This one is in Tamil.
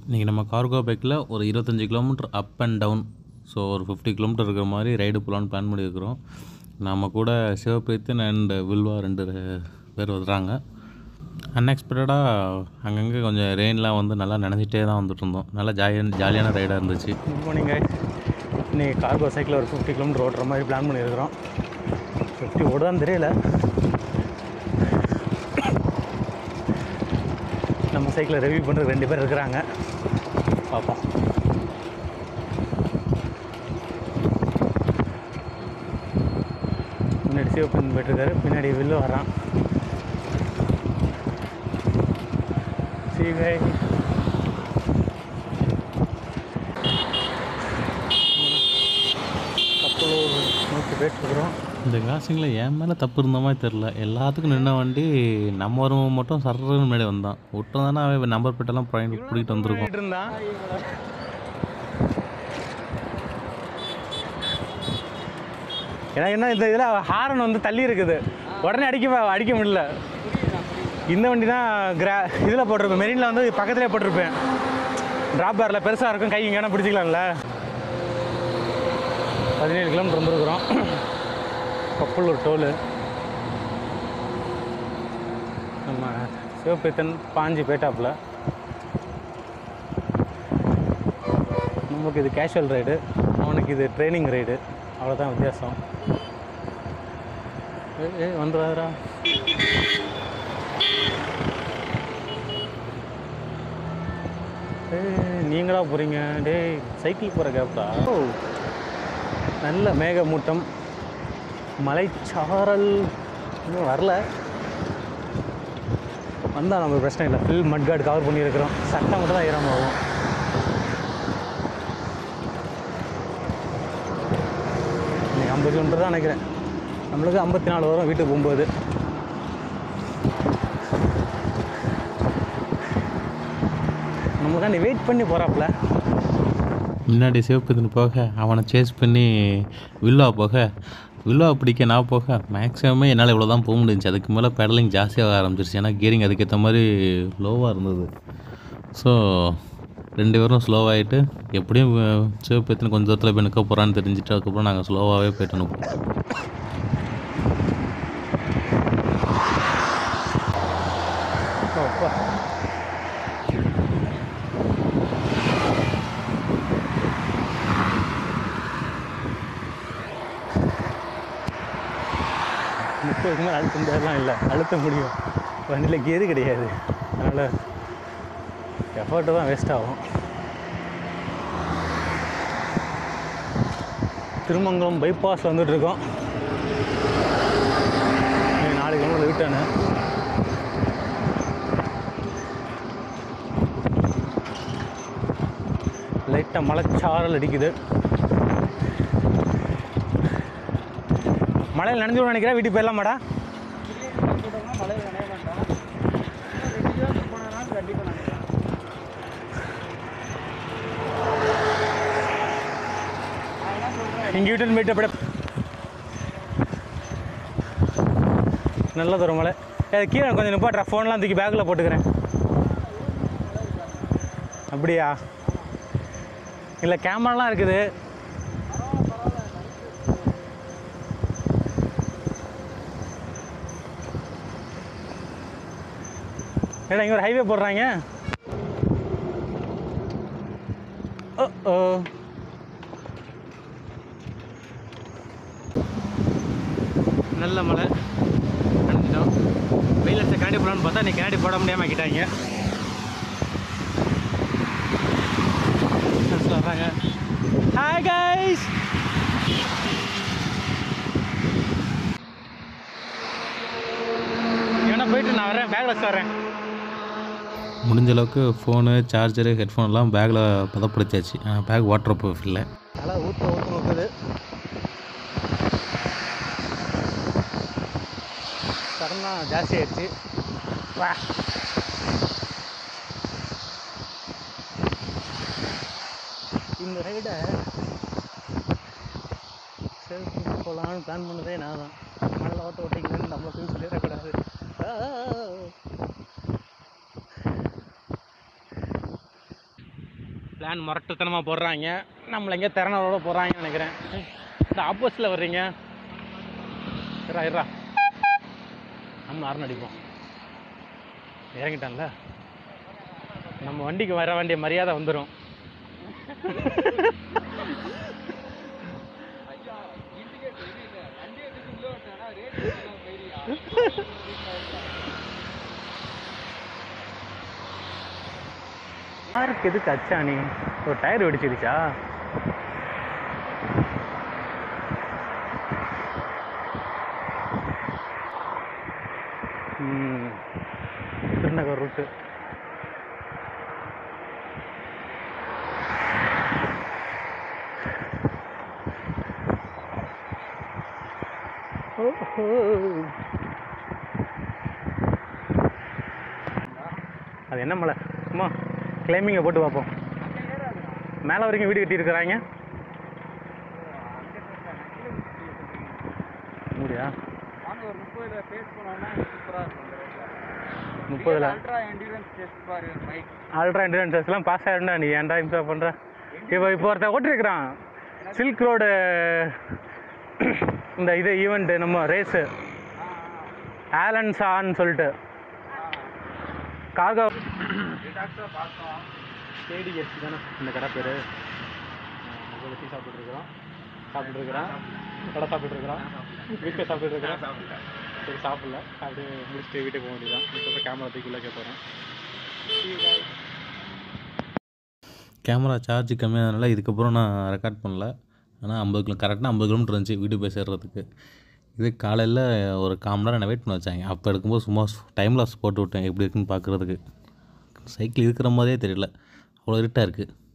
இன்றைக்கி நம்ம கார்கோ பைக்கில் ஒரு இருபத்தஞ்சி kilometre up and down so ஒரு ஃபிஃப்டி கிலோமீட்டர் இருக்கிற மாதிரி ரைடு போகலான்னு பிளான் பண்ணியிருக்கிறோம் நம்ம கூட சிவபிரீத்தன் அண்ட் வில்வா ரெண்டு பேர் வர்றாங்க அன்எக்ஸ்பெக்டடாக அங்கங்கே கொஞ்சம் ரெயின்லாம் வந்து நல்லா நினைஞ்சிட்டே தான் வந்துட்டு இருந்தோம் நல்லா ஜாலியான ஜாலியான ரைடாக இருந்துச்சு குட் மார்னிங் இன்னைக்கு கார்கோ சைக்கிள் ஒரு ஃபிஃப்டி கிலோமீட்டர் ஓட்டுற மாதிரி பிளான் பண்ணியிருக்கிறோம் ஃபிஃப்டி ஓடுதான்னு தெரியல நம்ம சைக்கிளை ரிவ்யூ பண்ணுறது ரெண்டு பேர் இருக்கிறாங்க பார்ப்போம் முன்னாடி சிவப்பன் போயிட்டுருக்காரு பின்னாடி வில்லு வரான் சீவை கப்பலூர் நோக்கி போயிட்டுருக்குறோம் இந்த கிராசிங்கில் என் மேலே தப்பு இருந்த மாதிரி தெரில எல்லாத்துக்கும் நின்ன வண்டி நம்ம வரவங்க மட்டும் சர்றன்னு முன்னாடி வந்தான் விட்டு தானே அவன் நம்பர் பிட்டெல்லாம் பிடிக்கிட்டு வந்திருக்கோம் இருந்தான் எனக்கு என்ன இந்த இதில் ஹாரன் வந்து தள்ளி இருக்குது உடனே அடிக்க அடிக்க முடியல இந்த வண்டி தான் கிரா இதில் போட்டிருப்பேன் மெரினில் வந்து பக்கத்துலேயே போட்டிருப்பேன் ட்ராப் பேரில் பெருசாக இருக்கும் கை எங்கேனா பிடிச்சிக்கலாம்ல பதினேழு கிலோமீட்டர் வந்துருக்குறோம் கப்பலூர் டோலு நம்ம சிவபேத்தன் பாஞ்சு போயிட்டாப்புல நமக்கு இது கேஷுவல் ரைடு அவனுக்கு இது ட்ரைனிங் ரைடு அவ்வளோதான் வித்தியாசம் ஏ ஏ வந்துடாதரா ஏய் நீங்களா போகிறீங்க டேய் சைக்கிள் போகிற கேப்டா ஓ நல்ல மேகமூட்டம் மலைச்சாரல் இன்னும் வரல வந்தால் நமக்கு பிரச்சனை இல்லை ஃபுல் மட்கார்டு கவர் பண்ணியிருக்கிறோம் சட்டை மட்டும் தான் ஈரமாகும் இன்னைக்கு ஐம்பது கிலோமீட்டர் தான் நினைக்கிறேன் நம்மளுக்கு ஐம்பத்தி நாலு வரும் வீட்டுக்கு போகும்போது நமக்காண்டி வெயிட் பண்ணி போகிறாப்புல முன்னாடி சிவப்பதின்னு போக அவனை சேஸ் பண்ணி வில்லா போக வில்லா பிடிக்க நான் போக மேக்ஸிமமே என்னால் இவ்வளோ தான் போக முடிஞ்சுச்சு அதுக்கு மேலே பெடலிங் ஜாஸ்தியாக ஆரம்பிச்சிருச்சு ஏன்னா கியரிங் அதுக்கேற்ற மாதிரி லோவாக இருந்தது ஸோ ரெண்டு பேரும் ஸ்லோவாகிட்டு எப்படியும் சிவப்பத்தின்னு கொஞ்சம் தூரத்தில் போய் நிற்க போகிறான்னு தெரிஞ்சுட்டு அதுக்கப்புறம் நாங்கள் ஸ்லோவாகவே போயிட்டு அனுப்போம் அப்பா முப்பதுக்கு மேலே அழுத்த முடியாதுலாம் இல்லை அழுத்த முடியும் வண்டியில் கியரு கிடையாது அதனால் எஃபர்ட்டு தான் வேஸ்ட் ஆகும் திருமங்கலம் பைபாஸ் வந்துட்டு இருக்கோம் இன்னும் நாலு கிலோமீட்டர் விட்டானு லைட்டாக மலைச்சாரல் அடிக்குது மழையில் நனைஞ்சு நினைக்கிறேன் வீட்டுக்கு போயிடலாமாடா இங்கே வீட்டு போயிட்டு அப்படியே நல்ல தூரம் மலை அது கீழே கொஞ்சம் நிப்பாட்டுறா ஃபோன்லாம் தூக்கி பேக்கில் போட்டுக்கிறேன் அப்படியா இல்லை கேமராலாம் இருக்குது ஏடா இங்கே ஒரு ஹைவே போடுறாங்க ஓ ஓ நல்ல மழை நினைச்சிட்டோம் வெயில் அடிச்ச கண்ணாடி போடலான்னு பார்த்தா நீ கண்ணாடி போட முடியாமல் ஆக்கிட்டாங்க சொல்கிறாங்க ஹாய் கைஸ் என்ன போயிட்டு நான் வரேன் பேக்கில் வச்சு வரேன் முடிஞ்ச அளவுக்கு ஃபோனு சார்ஜரு ஹெட்ஃபோன்லாம் பேக்கில் பதப்படுத்தியாச்சு பேக் வாட்டர் ப்ரூஃப் இல்லை நல்லா ஊற்ற ஊற்ற நோக்குது சடனா ஜாஸ்தி ஆயிடுச்சு வா இந்த ரைடை செல்ஃபி போகலான்னு பிளான் பண்ணதே நான் தான் மணலை ஓட்ட ஓட்டிக்கிறேன்னு நம்மளை போய் சொல்லிடக்கூடாது ஆ, ஆ, ஆ. பிளான் முரட்டுத்தனமாக போடுறாங்க நம்மளை எங்கேயோ திறனோட போடுறாங்கன்னு நினைக்கிறேன் ஏய், இந்த ஆப்போசிட்டில் வர்றீங்க இருடா இருடா நம்ம அரண் அடிப்போம் இறங்கிட்டான்ல நம்ம வண்டிக்கு வர வேண்டிய மரியாதை வந்துடும் யாருக்கு எதுக்கு அச்சா நீ ஒரு டயர் வெடிச்சிருச்சா ம், திருநகர் ரூட்டு ஓஹோ அது என்ன மலை சும்மா கிளைம்பிங்கை போட்டு பார்ப்போம் மேலே வரைக்கும் வீடு கட்டியிருக்கிறாங்க முடியா வாங்க ஒரு முப்பதுல பேஸ் பண்ணோம்னா சூப்பரா இருக்கும் இந்த ரோட்ல முப்பதுல அல்ட்ரா என்டியூரன்ஸ் டெஸ்ட் பாரு பைக் அல்ட்ரா இன்டர்னன்ஸஸ்லாம் பாஸ் ஆகிடும்டா நீ ஏன்டா இம்சா பண்ணுற இப்போ இப்போ ஒருத்தன் ஓட்டிருக்கிறான் சில்க் ரோடு இந்த இது ஈவெண்ட் நம்ம ரேஸு ஆலன் சான்னு சொல்லிட்டு காகா பார்த்தோம் கேடிஎஸ் தானே இந்த கடை பேர் டீ சாப்பிட்டுருக்குறோம் சாப்பிட்டுருக்குறோம் கடை சாப்பிட்டுருக்குறோம் வீட்டில் சாப்பிட்டுருக்குறோம் சரி சாப்பிடல அப்படியே முடிச்சுட்டு வீட்டுக்கு போக வேண்டியதான் இதுக்கப்புறம் கேமரா தூக்கி உள்ள போகிறேன் கேமரா சார்ஜ் கம்மியானதுனால இதுக்கப்புறம் நான் ரெக்கார்ட் பண்ணல ஆனால் ஐம்பது கிலோ கரெக்டாக ஐம்பது கிலோமீட்டர் இருந்துச்சு வீடு போய் சேர்றதுக்கு இது காலையில் ஒரு கால் மணி நேரம் என்ன வெயிட் பண்ண வச்சாங்க அப்போ எடுக்கும்போது சும்மா டைம் லாஸ் போட்டு விட்டேன் எப்படி இருக்குன்னு பார்க்குறதுக்கு சைக்கிள் இருக்கிற மாதிரியே தெரியல அவ்வளோ இருட்டாக இருக்குது